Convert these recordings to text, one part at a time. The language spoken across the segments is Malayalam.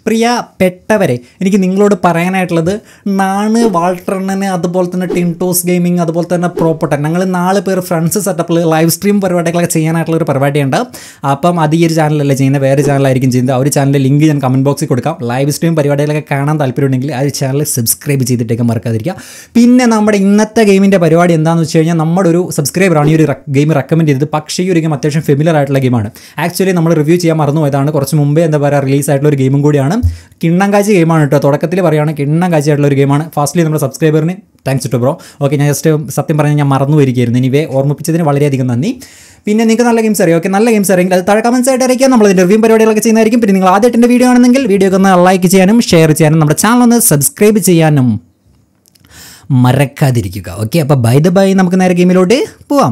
പ്രിയപ്പെട്ടവരെ എനിക്ക് നിങ്ങളോട് പറയാനായിട്ടുള്ളത് നാണ് വാൾട്ടർണന് അതുപോലെ തന്നെ ടിൻടോസ് ഗെയിമിംഗ് അതുപോലെ തന്നെ പ്രോപ്പർട്ടൻ ഞങ്ങൾ നാല് പേർ ഫ്രണ്ട്സ് സെറ്റപ്പിൽ ലൈവ് സ്ട്രീം പരിപാടികളൊക്കെ ചെയ്യാനായിട്ടുള്ള ഒരു പരിപാടിയുണ്ട് അപ്പം അത് ഈ ഒരു ചാനലല്ല ചെയ്യുന്നത് വേറെ ചാനലായിരിക്കും ചെയ്യുന്നത് ആ ഒരു ചാനലിൻ്റെ ലിങ്ക് ഞാൻ കമൻറ്റ് ബോക്സിൽ കൊടുക്കാം ലൈവ് സ്ട്രീം പരിപാടികളൊക്കെ കാണാൻ താല്പര്യമുണ്ടെങ്കിൽ ആ ഒരു ചാനൽ സബ്സ്ക്രൈബ് ചെയ്തിട്ടേക്ക് മറക്കാതിരിക്കുക പിന്നെ നമ്മുടെ ഇന്നത്തെ ഗെയിമിൻ്റെ പരിപാടി എന്താണെന്ന് വെച്ച് കഴിഞ്ഞാൽ നമ്മുടെ ഒരു സബ്സ്ക്രൈബറാണ് ഈ ഒരു ഗെയിം റെക്കമെൻഡ് ചെയ്തത് പക്ഷേ ഈ ഒരു ഗെയിം അത്യാവശ്യം ഫെമിലർ ആയിട്ടുള്ള ഗെയിമാണ് ആക്ച്വലി നമ്മൾ റിവ്യൂ ചെയ്യാൻ മറന്നു പോയതാണ് കുറച്ച് മുമ്പേ എന്താ പറയുക റിലീസ് ആയിട്ടുള്ള ഒരു ഗെയിമും കൂടിയാണ് കിണ്ണം കാച്ചി ഗെയിമാണ് കേട്ടോ തുടക്കത്തിൽ പറയുകയാണ് കിണ്ണം കാച്ചി ആയിട്ടുള്ള ഒരു ഗെയിമാണ് ഫാസ്റ്റ്ലി നമ്മുടെ സബ്സ്ക്രൈബറിന് താങ്ക്സ് ടു ബ്രോ ഓക്കെ ഞാൻ ജസ്റ്റ് സത്യം പറഞ്ഞാൽ ഞാൻ മറന്നു വരികയായിരുന്നു ഇനിവേ ഓർമ്മിപ്പിച്ചതിന് വളരെയധികം നന്ദി പിന്നെ നിങ്ങൾക്ക് നല്ല ഗെയിംസ് അറിയാം ഓക്കെ നല്ല ഗെയിംസ് അറിയെങ്കിൽ അത് താഴെ കമൻസ് ആയിട്ട് അറിയിക്കാം നമ്മൾ ഇതിൻ്റെ റിവ്യൂ പരിപാടികളൊക്കെ ചെയ്യുന്നതായിരിക്കും പിന്നെ നിങ്ങൾ ആദ്യമായിട്ട് എൻ്റെ വീഡിയോ ആണെന്നെങ്കിൽ വീഡിയോ ഒന്ന് ലൈക്ക് ചെയ്യാനും ഷെയർ ചെയ്യാനും നമ്മുടെ ചാനൽ ഒന്ന് സബ്സ്ക്രൈബ് ചെയ്യാനും മറക്കാതിരിക്കുക ഓക്കെ അപ്പോൾ ബൈ ദ ബൈ നമുക്ക് നേരെ ഗെയിമിലോട്ട് പോവാം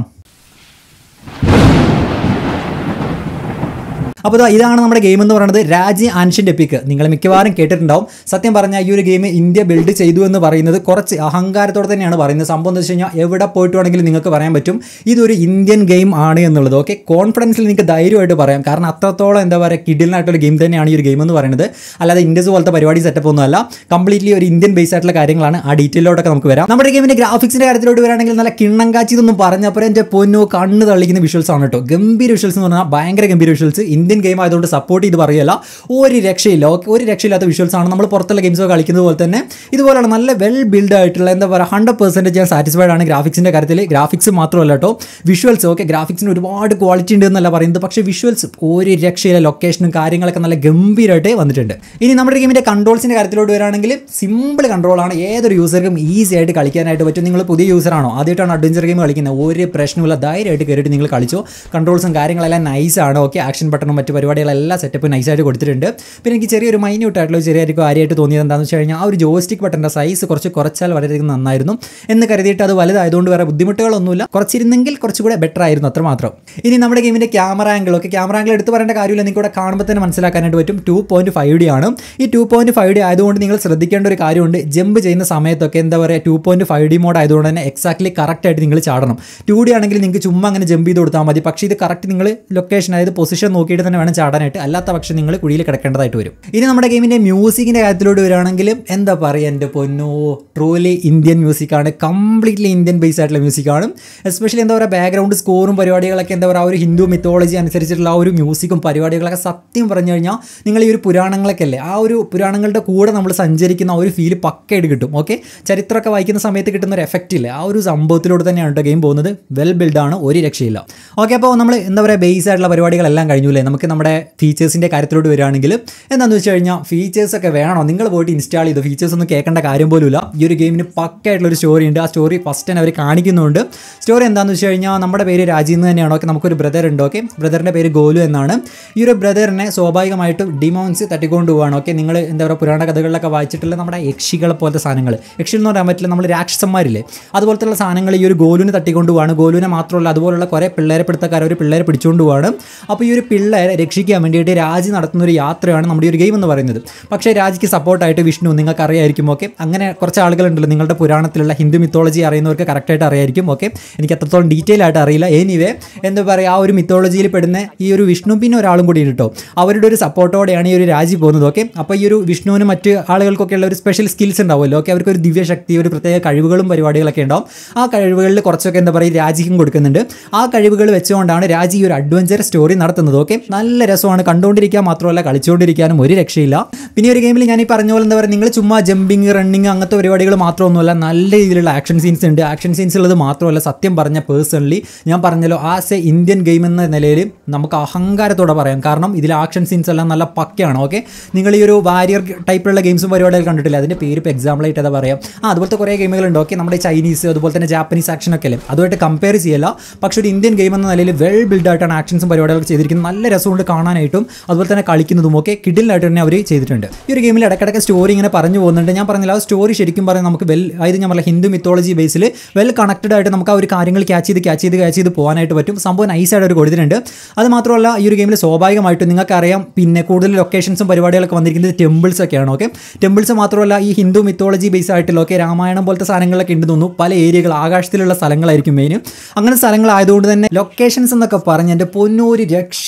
അപ്പോൾ ദാ ഇതാണ് നമ്മുടെ ഗെയിം എന്ന് പറയുന്നത് രാജി ആൻഷ്യൻ്റ് എപ്പിക്ക് നിങ്ങൾ മിക്കവാറും കേട്ടിട്ടുണ്ടാവും സത്യം പറഞ്ഞാൽ ഈ ഒരു ഗെയിം ഇന്ത്യ ബിൽഡ് ചെയ്തു എന്ന് പറയുന്നത് കുറച്ച് അഹങ്കാരത്തോടെ തന്നെയാണ് പറയുന്നത് സംഭവം എന്ന് വെച്ച് കഴിഞ്ഞാൽ എവിടെ പോയിട്ട് വേണമെങ്കിലും നിങ്ങൾക്ക് പറയാൻ പറ്റും ഇതൊരു ഇന്ത്യൻ ഗെയിം ആണ് എന്നുള്ളത് ഓക്കെ കോൺഫിഡൻസിൽ നിങ്ങൾക്ക് ധൈര്യമായിട്ട് പറയാം കാരണം അത്രത്തോളം എന്താ പറയുക കിഡിലിനായിട്ടൊരു ഗെയിം തന്നെയാണ് ഈ ഒരു ഗെയിം എന്ന് പറയുന്നത് അല്ലാതെ ഇന്ത്യസ് പോലത്തെ പരിപാടി സെറ്റപ്പ് ഒന്നുമല്ല കംപ്ലീറ്റ്ലി ഒരു ഇന്ത്യൻ ബേസ് ആയിട്ടുള്ള കാര്യങ്ങളാണ് ആ ഡീറ്റെയിലോട്ടൊക്കെ നമുക്ക് വരാം നമ്മുടെ ഗെയിമിൻ്റെ ഗ്രാഫിക്സിൻ്റെ കാര്യത്തിലോട്ട് വരാണെങ്കിൽ നല്ല കിണ്ണം കാച്ചി ഇതൊന്നും പറഞ്ഞപ്പോൾ എൻ്റെ പൊന്നു കണ്ണ് തള്ളിക്കുന്ന വിഷ്വൽസ് ആണ് കേട്ടോ ഗംഭീര വിഷ്വൽസ് എന്ന് പറഞ്ഞാൽ ഭയങ്കര ഗംഭീര വിഷ്വൽസ് ഇന്ത്യൻ ഗെയിം ആയതുകൊണ്ട് സപ്പോർട്ട് ചെയ്ത് പറയല്ല ഒരു രക്ഷയില്ല ഓക്കെ ഒരു രക്ഷയില്ലാത്ത വിഷ്വൽസ് ആണ് നമ്മൾ പുറത്തുള്ള ഗെയിംസ് കളിക്കുന്നത് പോലെ തന്നെ ഇതുപോലെയുള്ള നല്ല വെൽ ബിൽഡ് ആയിട്ടുള്ള എന്താ പറയുക ഹൺഡ്രഡ് പെർസെൻറ്റേജ് ഞാൻ സാറ്റിസ്ഫൈഡ് ആണ് ഗ്രാഫിക്സിൻ്റെ കാര്യത്തിൽ ഗ്രാഫിക്സ് മാത്രമല്ല കേട്ടോ വിഷ്വൽസ് ഓക്കെ ഗ്രാഫിക്സിന് ഒരുപാട് ക്വാളിറ്റി ഉണ്ട് എന്നല്ല പറയുന്നത് പക്ഷേ വിഷ്വൽസ് ഒരു രക്ഷയില്ല ലൊക്കേഷനും കാര്യങ്ങളൊക്കെ നല്ല ഗംഭീരമായിട്ട് വന്നിട്ടുണ്ട് ഇനി നമ്മുടെ ഗെയിമിൻ്റെ കൺട്രോൾസിൻ്റെ കാര്യത്തിലോട്ട് വരികയാണെങ്കിൽ സിമ്പിൾ കൺട്രോളാണ് ഏതൊരു യൂസർക്കും ഈസി ആയിട്ട് കളിക്കാനായിട്ട് പറ്റും നിങ്ങൾ പുതിയ യൂസറാണോ ആദ്യമായിട്ടാണ് അഡ്വഞ്ചർ ഗെയിം കളിക്കുന്നത് ഒരു പ്രശ്നമില്ല ധൈര്യമായിട്ട് കയറിയിട്ട് നിങ്ങൾ കളിച്ചോ കൺട്രോൾസും കാര്യങ്ങളെല്ലാം നൈസാണ് ഓക്കെ ആക്ഷൻ ബട്ടണും മറ്റു പരിപാടികളെല്ലാം സെറ്റപ്പ് നൈസായിട്ട് കൊടുത്തിട്ടുണ്ട് പിന്നെ എനിക്ക് ചെറിയൊരു മൈന്യൂട്ട് ആയിട്ടുള്ള ഒരു ചെറിയ കാര്യമായിട്ട് തോന്നിയത് എന്താണെന്ന് വെച്ച് കഴിഞ്ഞാൽ ആ ഒരു ജോസ്റ്റിക് ബട്ടൻ്റെ സൈസ് കുറച്ച് കുറച്ചാൽ വളരെയധികം നന്നായിരുന്നു എന്ന് കരുതിയിട്ട് അത് വലുതായതുകൊണ്ട് വേറെ ബുദ്ധിമുട്ടുകളൊന്നുമില്ല കുറച്ചിരുന്നെങ്കിൽ കുറച്ചുകൂടെ ബെറ്റർ ആയിരുന്നു അത്രമാത്രം ഇനി നമ്മുടെ ഗെയിമിൻ്റെ ക്യാമറ ആംഗിൾ ഒക്കെ ക്യാമറ ആംഗിൾ എടുത്ത് പറയേണ്ട കാര്യമില്ല നിങ്ങൾക്ക് ഇവിടെ കാണുമ്പോൾ തന്നെ മനസ്സിലാക്കാനായിട്ട് പറ്റും ടു പോയിന്റ് ഫൈവ് ഡി ആണ് ഈ ടു പോയിന്റ് ഫൈവ് ഡി ആയതുകൊണ്ട് നിങ്ങൾ ശ്രദ്ധിക്കേണ്ട ഒരു കാര്യമുണ്ട് ജമ്പ് ചെയ്യുന്ന സമയത്തൊക്കെ എന്താ പറയുക two point five D mode ആയതുകൊണ്ട് തന്നെ എക്സാക്ട്ലി കറക്റ്റ് ആയിട്ട് നിങ്ങൾ ചാടണം ടു ഡി ആണെങ്കിൽ നിങ്ങൾക്ക് ചുമ്മാ അങ്ങനെ ജമ്പ് ചെയ്ത് കൊടുത്താൽ മതി പക്ഷേ ഇത് കറക്റ്റ് നിങ്ങൾ ലൊക്കേഷൻ അതായത് പൊസിഷൻ നോക്കിയിട്ട് തന്നെ വേണം ചാടാനായിട്ട് അല്ലാത്ത പക്ഷം നിങ്ങൾ കുഴിയിൽ കിടക്കേണ്ടതായിട്ട് വരും ഇനി നമ്മുടെ ഗെയിമിൻ്റെ മ്യൂസിക്കിൻ്റെ കാര്യത്തിലോട്ട് വരികയാണെങ്കിൽ എന്താ പറയുക എൻ്റെ പൊന്നോ ട്രൂലി ഇന്ത്യൻ മ്യൂസിക്കാണ് കംപ്ലീറ്റ്ലി ഇന്ത്യൻ ബേസ് ആയിട്ടുള്ള മ്യൂസിക്കാണ് എസ്പെഷ്യലി എന്താ പറയുക ബാക്ക്ഗ്രൗണ്ട് സ്കോറും പരിപാടികളൊക്കെ എന്താ പറയുക ആ ഒരു ഹിന്ദു മിത്തോളജി അനുസരിച്ചിട്ടുള്ള ആ ഒരു മ്യൂസിക്കും പരിപാടികളൊക്കെ സത്യം പറഞ്ഞു കഴിഞ്ഞാൽ നിങ്ങൾ ഈ ഒരു പുരാണങ്ങളൊക്കെ അല്ലേ ആ ഒരു പുരാണങ്ങളുടെ കൂടെ നമ്മൾ സഞ്ചരിക്കുന്ന ആ ഒരു ഫീല് പക്കയായിട്ട് കിട്ടും ഓക്കെ ചരിത്രമൊക്കെ വായിക്കുന്ന സമയത്ത് കിട്ടുന്ന ഒരു എഫക്റ്റ് ഇല്ലേ ആ ഒരു സംഭവത്തിലൂടെ തന്നെയാണ് കേട്ടോ ഗെയിം പോകുന്നത് വെൽ ബിൽഡാണ് ഒരു രക്ഷയില്ല ഓക്കെ അപ്പോൾ നമ്മൾ എന്താ പറയുക ബേസ് ആയിട്ടുള്ള പരിപാടികളെല്ലാം കഴിഞ്ഞു അല്ലേ നമുക്ക് നമ്മുടെ ഫീച്ചേഴ്സിൻ്റെ കാര്യത്തിലോട്ട് വരികയാണെങ്കിൽ എന്താണെന്ന് വെച്ച് കഴിഞ്ഞാൽ ഫീച്ചേഴ്സ് ഒക്കെ വേണോ നിങ്ങൾ പോയിട്ട് ഇൻസ്റ്റാൾ ചെയ്തു ഫീച്ചേഴ്സ് ഒന്നും കേൾക്കേണ്ട കാര്യം പോലുമില്ല ഈ ഒരു ഗെയിമിന് പക്കായിട്ടുള്ള ഒരു സ്റ്റോറി ഉണ്ട് ആ സ്റ്റോറി ഫസ്റ്റ് തന്നെ അവർ കാണിക്കുന്നുണ്ട് സ്റ്റോറി എന്താണെന്ന് വെച്ച് കഴിഞ്ഞാൽ നമ്മുടെ പേര് രാജീവ് എന്ന് തന്നെയാണ് ഓക്കെ നമുക്കൊരു ബ്രദർ ഉണ്ട് ഓക്കെ ബ്രദറിൻ്റെ പേര് ഗോലു എന്നാണ് ഈ ഒരു ബ്രദറിനെ സ്വാഭാവികമായിട്ടും ഡിമോൺസ് തട്ടിക്കൊണ്ട് പോവാണ് ഓക്കെ നിങ്ങൾ എന്താ പറയുക പുരാണ കഥകളിലൊക്കെ വായിച്ചിട്ടുള്ള നമ്മുടെ യക്ഷികളെ പോലത്തെ സാധനങ്ങൾ യക്ഷി എന്ന് പറയാൻ പറ്റില്ല നമ്മൾ രാക്ഷസന്മാരില്ലേ അതുപോലത്തെ സാധനങ്ങൾ ഈ ഒരു ഗോലുവിനെ തട്ടിക്കൊണ്ട് പോവാണ് ഗോലുവിനെ മാത്രമല്ല അതുപോലുള്ള കുറേ പിള്ളേരെ പിടുത്തക്കാർ ഒരു പിള്ളേരെ പിടിച്ചുകൊണ്ട് പോവാണ് അപ്പോൾ ഈ ഒരു പിള്ളേരെ രക്ഷിക്കാൻ വേണ്ടിയിട്ട് രാജി നടത്തുന്ന ഒരു യാത്രയാണ് നമ്മുടെ ഈ ഒരു ഗെയിം എന്ന് പറയുന്നത് പക്ഷേ രാജിക്ക് സപ്പോർട്ടായിട്ട് വിഷ്ണു നിങ്ങൾക്ക് അറിയായിരിക്കും ഓക്കെ അങ്ങനെ കുറച്ച് ആളുകളുണ്ടല്ലോ നിങ്ങളുടെ പുരാണത്തിലുള്ള ഹിന്ദു മിത്തോളജി അറിയുന്നവർക്ക് കറക്റ്റായിട്ട് അറിയായിരിക്കും ഓക്കെ എനിക്ക് അത്രത്തോളം ഡീറ്റെയിൽ ആയിട്ട് അറിയില്ല എനിവേ എന്താ പറയുക ആ ഒരു മിത്തോളജിയിൽ പെടുന്ന ഈ ഒരു വിഷ്ണു പിന്നെ ഒരാളും കൂടി കേട്ടോ അവരുടെ ഒരു സപ്പോർട്ടോടെയാണ് ഈ ഒരു രാജി പോകുന്നത് ഓക്കെ അപ്പോൾ ഈ ഒരു വിഷ്ണുവിന് മറ്റ് ആളുകൾക്കൊക്കെ ഉള്ള ഒരു സ്പെഷ്യൽ സ്കിൽസ് ഉണ്ടാവുമല്ലോ ഓക്കെ അവർക്ക് ഒരു ദിവ്യശക്തി ഒരു പ്രത്യേക കഴിവുകളും പരിപാടികളൊക്കെ ഉണ്ടാവും ആ കഴിവുകളിൽ കുറച്ചൊക്കെ എന്താ പറയുക രാജിക്കും കൊടുക്കുന്നുണ്ട് ആ കഴിവുകൾ വെച്ചുകൊണ്ടാണ് രാജി ഈ ഒരു അഡ്വഞ്ചർ സ്റ്റോറി നടത്തുന്നത് ഓക്കെ നല്ല രസമാണ് കണ്ടുകൊണ്ടിരിക്കാൻ മാത്രമല്ല കളിച്ചുകൊണ്ടിരിക്കാനും ഒരു രക്ഷയില്ല പിന്നെ ഈ ഒരു ഗെയിമിൽ ഞാൻ ഈ പറഞ്ഞ പോലെ എന്താ പറയുക നിങ്ങൾ ചുമ്മാ ജമ്പിങ് റണ്ണിങ് അങ്ങനത്തെ പരിപാടികൾ മാത്രമൊന്നുമല്ല നല്ല രീതിയിലുള്ള ആക്ഷൻ സീൻസ് ഉണ്ട് ആക്ഷൻ സീൻസ് ഉള്ളത് മാത്രമല്ല സത്യം പറഞ്ഞ പേഴ്സണലി ഞാൻ പറഞ്ഞല്ലോ ആസ് എ ഇന്ത്യൻ ഗെയിം എന്ന നിലയിൽ നമുക്ക് അഹങ്കാരത്തോടെ പറയാം കാരണം ഇതിൽ ആക്ഷൻ സീൻസ് എല്ലാം നല്ല പക്കയാണ് ഓക്കെ നിങ്ങൾ ഈ ഒരു വാരിയർ ടൈപ്പിലുള്ള ഗെയിംസും പരിപാടികൾ കണ്ടിട്ടില്ല അതിൻ്റെ പേര് ഇപ്പോൾ എക്സാമ്പിളായിട്ട് അതാ പറയാം ആ അതുപോലത്തെ കുറേ ഗെയിമുകളുണ്ട് ഓക്കെ നമ്മുടെ ചൈനീസ് അതുപോലെ തന്നെ ജാപ്പനീസ് ആക്ഷൻ ഒക്കെ അല്ലേ അതുമായിട്ട് കമ്പയർ ചെയ്യല്ല പക്ഷേ ഒരു ഇന്ത്യൻ ഗെയിം എന്ന നിലയിൽ വെൽ ബിൽഡ് ആയിട്ടാണ് ആക്ഷൻസും പരിപാടികളൊക്കെ ചെയ്തിരിക്കുന്നത് നല്ല രസമുണ്ട് കാണാനായിട്ടും അതുപോലെ തന്നെ കളിക്കുന്നതും ഒക്കെ കിഡിലായിട്ട് തന്നെ അവർ ചെയ്തിട്ടുണ്ട് ഈ ഒരു ഗെയിമിൽ ഇടയ്ക്കിടയ്ക്ക് സ്റ്റോറി ഇങ്ങനെ പറഞ്ഞു പോകുന്നുണ്ട് ഞാൻ പറഞ്ഞില്ല ആ സ്റ്റോറി ശരിക്കും പറഞ്ഞാൽ നമുക്ക് വെൽ അതായത് ഞാൻ പറഞ്ഞ ഹിന്ദു മിത്തോളജി ബേസിൽ വെൽ കണക്റ്റഡ് ആയിട്ട് നമുക്ക് ആ ഒരു കാര്യങ്ങൾ ക്യാച്ച് ചെയ്ത് ക്യാച്ച് ചെയ്ത് ക്യാച്ച് ചെയ്ത് പോകാനായിട്ട് പറ്റും സംഭവം നൈസായിട്ട് ഒരു കൊടുത്തിട്ടുണ്ട് അത് മാത്രമല്ല ഈ ഒരു ഗെയിമിൽ സ്വാഭാവികമായിട്ടും നിങ്ങൾക്കറിയാം പിന്നെ കൂടുതൽ ലൊക്കേഷൻസും പരിപാടികളൊക്കെ വന്നിരിക്കുന്നത് ടെമ്പിൾസ് ഒക്കെയാണ് ഓക്കെ ടെമ്പിൾസ് മാത്രമല്ല ഈ ഹിന്ദു മിത്തോളജി ബേസ് ആയിട്ടുള്ള ഓക്കെ രാമായണം പോലത്തെ സാധനങ്ങളൊക്കെ ഉണ്ട് തോന്നുന്നു പല ഏരിയകൾ ആകാശത്തിലുള്ള സ്ഥലങ്ങളായിരിക്കും മെയിൻ അങ്ങനെ സ്ഥലങ്ങളായതുകൊണ്ട് തന്നെ ലൊക്കേഷൻസ് എന്നൊക്കെ പറഞ്ഞ് എൻ്റെ പൊന്നൂര് രക്ഷയില്ലാത്ത ലൊക്കേഷൻ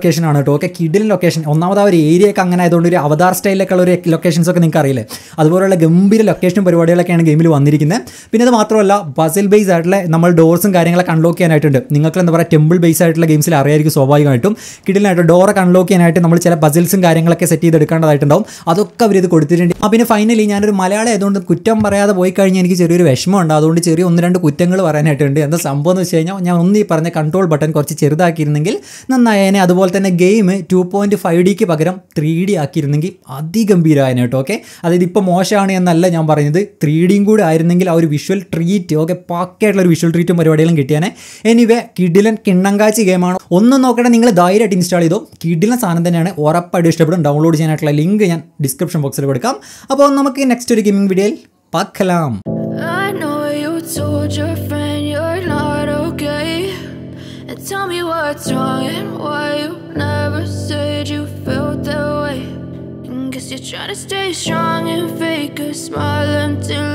ലൊക്കേഷൻ ആണ് കേട്ടോ ഓക്കെ കിഡിലൻ ലൊക്കേഷൻ ഒന്നാമത് ആ ഒരു ഏരിയ ഒക്കെ അങ്ങനെ ആയതുകൊണ്ട് ഒരു അവതാർ സ്റ്റൈലിലൊക്കെയുള്ള ഒരു ലൊക്കേഷൻസ് ഒക്കെ നിങ്ങൾക്ക് അറിയില്ലേ അതുപോലുള്ള ഗംഭീര ലൊക്കേഷൻ പരിപാടികളൊക്കെയാണ് ഗെയിമിൽ വന്നിരിക്കുന്നത് പിന്നെ അത് മാത്രമല്ല ബസിൽ ബേസ് ആയിട്ടുള്ള നമ്മൾ ഡോർസും കാര്യങ്ങളൊക്കെ അൺലോക്ക് ചെയ്യാനായിട്ടുണ്ട് നിങ്ങൾക്ക് എന്താ പറയുക ടെമ്പിൾ ബേസ് ആയിട്ടുള്ള ഗെയിംസിൽ അറിയായിരിക്കും സ്വാഭാവികമായിട്ടും കിഡിലായിട്ട് ഡോറൊക്കെ അൺലോക്ക് ചെയ്യാനായിട്ട് നമ്മൾ ചില പസിൽസും കാര്യങ്ങളൊക്കെ സെറ്റ് ചെയ്തെടുക്കേണ്ടതായിട്ടുണ്ടാവും അതൊക്കെ അവർ ഇത് കൊടുത്തിട്ടുണ്ട് ആ പിന്നെ ഫൈനലി ഞാനൊരു മലയാളം ആയതുകൊണ്ട് കുറ്റം പറയാതെ പോയി കഴിഞ്ഞാൽ എനിക്ക് ചെറിയൊരു വിഷമമുണ്ട് അതുകൊണ്ട് ചെറിയ ഒന്ന് രണ്ട് കുറ്റങ്ങൾ പറയാനായിട്ടുണ്ട് എന്താ സംഭവം എന്ന് വെച്ച് കഴിഞ്ഞാൽ ഞാൻ ഒന്ന് ഈ പറഞ്ഞ കൺട്രോൾ ബട്ടൺ കുറച്ച് ചെറുതാക്കിയിരുന്നെങ്കിൽ നന്നായേനെ അതുപോലെ തന്നെ ഗെയിം ടു പോയിൻറ്റ് ഫൈവ് ഡിക്ക് പകരം ത്രീ ഡി ആക്കിയിരുന്നെങ്കിൽ അതിഗംഭീരമായേനെ കേട്ടോ ഓക്കെ അതായത് ഇപ്പോൾ മോശമാണ് എന്നല്ല ഞാൻ പറയുന്നത് ത്രീ ഡിയും കൂടെ ആയിരുന്നെങ്കിൽ ആ ഒരു വിഷ്വൽ ട്രീറ്റ് ഓക്കെ പക്കയായിട്ടുള്ള ഒരു വിഷ്വൽ ട്രീറ്റും പരിപാടികളും കിട്ടിയാനെ എനിവേ കിഡിലൻ കിണ്ണങ്കാച്ചി ഗെയിമാണ് ഒന്നും നോക്കണേ നിങ്ങൾ ധൈര്യമായിട്ട് ഇൻസ്റ്റാൾ ചെയ്തോ കിഡിലൻ സാധനം തന്നെയാണ് ഉറപ്പായിട്ട് ഇഷ്ടപ്പെടും ഡൗൺലോഡ് ചെയ്യാനായിട്ടുള്ള ലിങ്ക് ഞാൻ ഡിസ്ക്രിപ്ഷൻ ബോക്സിൽ കൊടുക്കാം അപ്പോൾ നമുക്ക് നെക്സ്റ്റ് ഒരു ഗെയിമിംഗ് വീഡിയോയിൽ പാക്കലാം I know you told your friend you're not okay. And tell me what's wrong and why you never said you felt that way. And guess you're trying to stay strong and fake a smile until